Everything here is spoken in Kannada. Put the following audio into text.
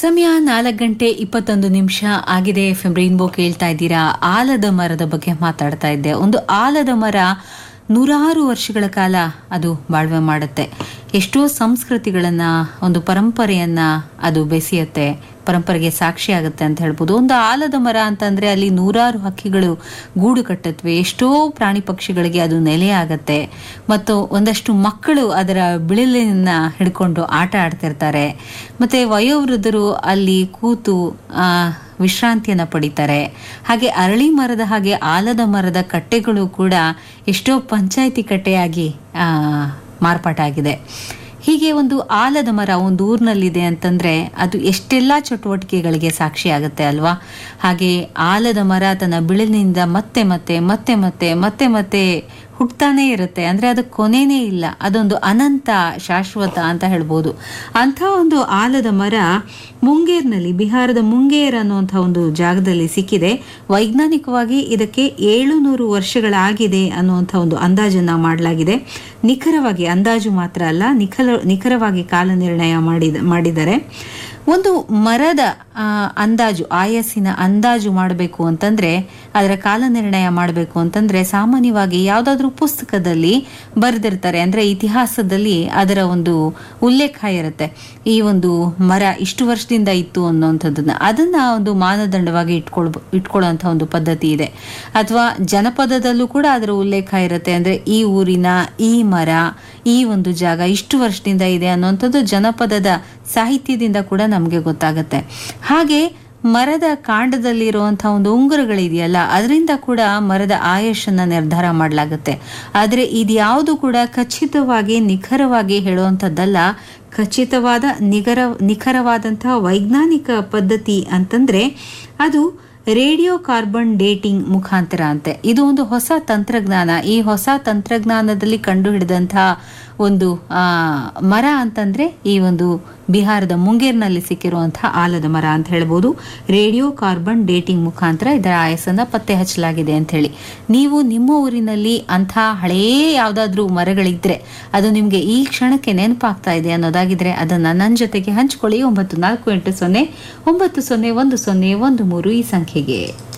ಸಮಯ ನಾಲ್ಕು ಗಂಟೆ ಇಪ್ಪತ್ತೊಂದು ನಿಮಿಷ ಆಗಿದೆ ಎಫ್ ಎಂ ರೈನ್ಬೋ ಕೇಳ್ತಾ ಇದ್ದೀರಾ ಆಲದ ಮರದ ಬಗ್ಗೆ ಮಾತಾಡ್ತಾ ಇದ್ದೆ ಒಂದು ಆಲದ ಮರ ನೂರಾರು ವರ್ಷಗಳ ಕಾಲ ಅದು ಬಾಳ್ವೆ ಮಾಡುತ್ತೆ ಎಷ್ಟೋ ಸಂಸ್ಕೃತಿಗಳನ್ನ ಒಂದು ಪರಂಪರೆಯನ್ನ ಅದು ಬೆಸೆಯುತ್ತೆ ಪರಂಪರೆಗೆ ಸಾಕ್ಷಿ ಆಗುತ್ತೆ ಅಂತ ಹೇಳ್ಬೋದು ಒಂದು ಆಲದ ಮರ ಅಂತಂದ್ರೆ ಅಲ್ಲಿ ನೂರಾರು ಹಕ್ಕಿಗಳು ಗೂಡು ಕಟ್ಟತ್ವೆ ಎಷ್ಟೋ ಪ್ರಾಣಿ ಪಕ್ಷಿಗಳಿಗೆ ಅದು ನೆಲೆಯಾಗತ್ತೆ ಮತ್ತು ಒಂದಷ್ಟು ಮಕ್ಕಳು ಅದರ ಬಿಳಿಲಿನ ಹಿಡ್ಕೊಂಡು ಆಟ ಆಡ್ತಿರ್ತಾರೆ ಮತ್ತೆ ವಯೋವೃದ್ಧರು ಅಲ್ಲಿ ಕೂತು ಆ ವಿಶ್ರಾಂತಿಯನ್ನ ಪಡಿತಾರೆ ಹಾಗೆ ಅರಳಿ ಮರದ ಹಾಗೆ ಆಲದ ಮರದ ಕಟ್ಟೆಗಳು ಕೂಡ ಎಷ್ಟೋ ಪಂಚಾಯಿತಿ ಕಟ್ಟೆಯಾಗಿ ಆ ಮಾರ್ಪಾಟಾಗಿದೆ ಹೀಗೆ ಒಂದು ಆಲದ ಮರ ಒಂದು ಊರಿನಲ್ಲಿದೆ ಅಂತಂದ್ರೆ ಅದು ಎಷ್ಟೆಲ್ಲ ಚಟುವಟಿಕೆಗಳಿಗೆ ಸಾಕ್ಷಿ ಆಗುತ್ತೆ ಅಲ್ವಾ ಹಾಗೆ ಆಲದ ಮರ ತನ್ನ ಬಿಳಿನಿಂದ ಮತ್ತೆ ಮತ್ತೆ ಮತ್ತೆ ಮತ್ತೆ ಮತ್ತೆ ಮತ್ತೆ ಹುಟ್ತಾನೇ ಇರುತ್ತೆ ಅಂದ್ರೆ ಅದು ಕೊನೆನೇ ಇಲ್ಲ ಅದೊಂದು ಅನಂತ ಶಾಶ್ವತ ಅಂತ ಹೇಳ್ಬೋದು ಅಂಥ ಒಂದು ಆಲದ ಮರ ಮುಂಗೇರ್ನಲ್ಲಿ ಬಿಹಾರದ ಮುಂಗೇರ್ ಅನ್ನುವಂಥ ಒಂದು ಜಾಗದಲ್ಲಿ ಸಿಕ್ಕಿದೆ ವೈಜ್ಞಾನಿಕವಾಗಿ ಇದಕ್ಕೆ ಏಳುನೂರು ವರ್ಷಗಳಾಗಿದೆ ಅನ್ನುವಂಥ ಒಂದು ಅಂದಾಜನ್ನ ಮಾಡಲಾಗಿದೆ ನಿಖರವಾಗಿ ಅಂದಾಜು ಮಾತ್ರ ಅಲ್ಲ ನಿಖರ ನಿಖರವಾಗಿ ಕಾಲ ನಿರ್ಣಯ ಮಾಡಿದ ಮಾಡಿದ್ದಾರೆ ಒಂದು ಮರದ ಆ, ಅಂದಾಜು ಆಯಸ್ಸಿನ ಅಂದಾಜು ಮಾಡಬೇಕು ಅಂತಂದ್ರೆ ಅದರ ಕಾಲ ನಿರ್ಣಯ ಮಾಡಬೇಕು ಅಂತಂದ್ರೆ ಸಾಮಾನ್ಯವಾಗಿ ಯಾವುದಾದ್ರೂ ಪುಸ್ತಕದಲ್ಲಿ ಬರೆದಿರ್ತಾರೆ ಅಂದ್ರೆ ಇತಿಹಾಸದಲ್ಲಿ ಅದರ ಒಂದು ಉಲ್ಲೇಖ ಇರುತ್ತೆ ಈ ಒಂದು ಮರ ಇಷ್ಟು ವರ್ಷದಿಂದ ಇತ್ತು ಅನ್ನೋಂಥದ್ದನ್ನ ಅದನ್ನ ಒಂದು ಮಾನದಂಡವಾಗಿ ಇಟ್ಕೊಳ್ ಇಟ್ಕೊಳ್ಳುವಂಥ ಒಂದು ಪದ್ಧತಿ ಇದೆ ಅಥವಾ ಜನಪದದಲ್ಲೂ ಕೂಡ ಅದರ ಉಲ್ಲೇಖ ಇರುತ್ತೆ ಅಂದ್ರೆ ಈ ಊರಿನ ಈ ಮರ ಈ ಒಂದು ಜಾಗ ಇಷ್ಟು ವರ್ಷದಿಂದ ಇದೆ ಅನ್ನುವಂಥದ್ದು ಜನಪದದ ಸಾಹಿತ್ಯದಿಂದ ಕೂಡ ನಮಗೆ ಗೊತ್ತಾಗುತ್ತೆ ಹಾಗೆ ಮರದ ಕಾಂಡದಲ್ಲಿರುವಂತಹ ಒಂದು ಉಂಗುರಗಳಿದೆಯಲ್ಲ ಅದರಿಂದ ಕೂಡ ಮರದ ಆಯುಷನ್ನ ನಿರ್ಧಾರ ಮಾಡಲಾಗುತ್ತೆ ಆದರೆ ಇದ್ಯಾವುದು ಕೂಡ ಖಚಿತವಾಗಿ ನಿಖರವಾಗಿ ಹೇಳುವಂಥದ್ದಲ್ಲ ಖಚಿತವಾದ ನಿಖರ ನಿಖರವಾದಂತಹ ವೈಜ್ಞಾನಿಕ ಪದ್ಧತಿ ಅಂತಂದ್ರೆ ಅದು ರೇಡಿಯೋ ಕಾರ್ಬನ್ ಡೇಟಿಂಗ್ ಮುಖಾಂತರ ಅಂತೆ ಇದು ಒಂದು ಹೊಸ ತಂತ್ರಜ್ಞಾನ ಈ ಹೊಸ ತಂತ್ರಜ್ಞಾನದಲ್ಲಿ ಕಂಡುಹಿಡಿದಂತಹ ಒಂದು ಆ, ಮರ ಅಂತಂದ್ರೆ ಈ ಒಂದು ಬಿಹಾರದ ಮುಂಗೇರ್ನಲ್ಲಿ ಸಿಕ್ಕಿರುವಂತಹ ಆಲದ ಮರ ಅಂತ ಹೇಳ್ಬೋದು ರೇಡಿಯೋ ಕಾರ್ಬನ್ ಡೇಟಿಂಗ್ ಮುಖಾಂತರ ಇದರ ಆಯಸ್ಸನ್ನ ಪತ್ತೆ ಹಚ್ಚಲಾಗಿದೆ ಅಂತ ಹೇಳಿ ನೀವು ನಿಮ್ಮ ಊರಿನಲ್ಲಿ ಅಂಥ ಹಳೇ ಯಾವ್ದಾದ್ರೂ ಮರಗಳಿದ್ರೆ ಅದು ನಿಮ್ಗೆ ಈ ಕ್ಷಣಕ್ಕೆ ನೆನಪಾಗ್ತಾ ಇದೆ ಅನ್ನೋದಾಗಿದ್ರೆ ಅದನ್ನ ನನ್ನ ಜೊತೆಗೆ ಹಂಚ್ಕೊಳ್ಳಿ ಒಂಬತ್ತು ನಾಲ್ಕು ಎಂಟು ಸೊನ್ನೆ ಒಂಬತ್ತು ಸೊನ್ನೆ ಒಂದು ಸೊನ್ನೆ ಒಂದು ಮೂರು ಈ ಸಂಖ್ಯೆಗೆ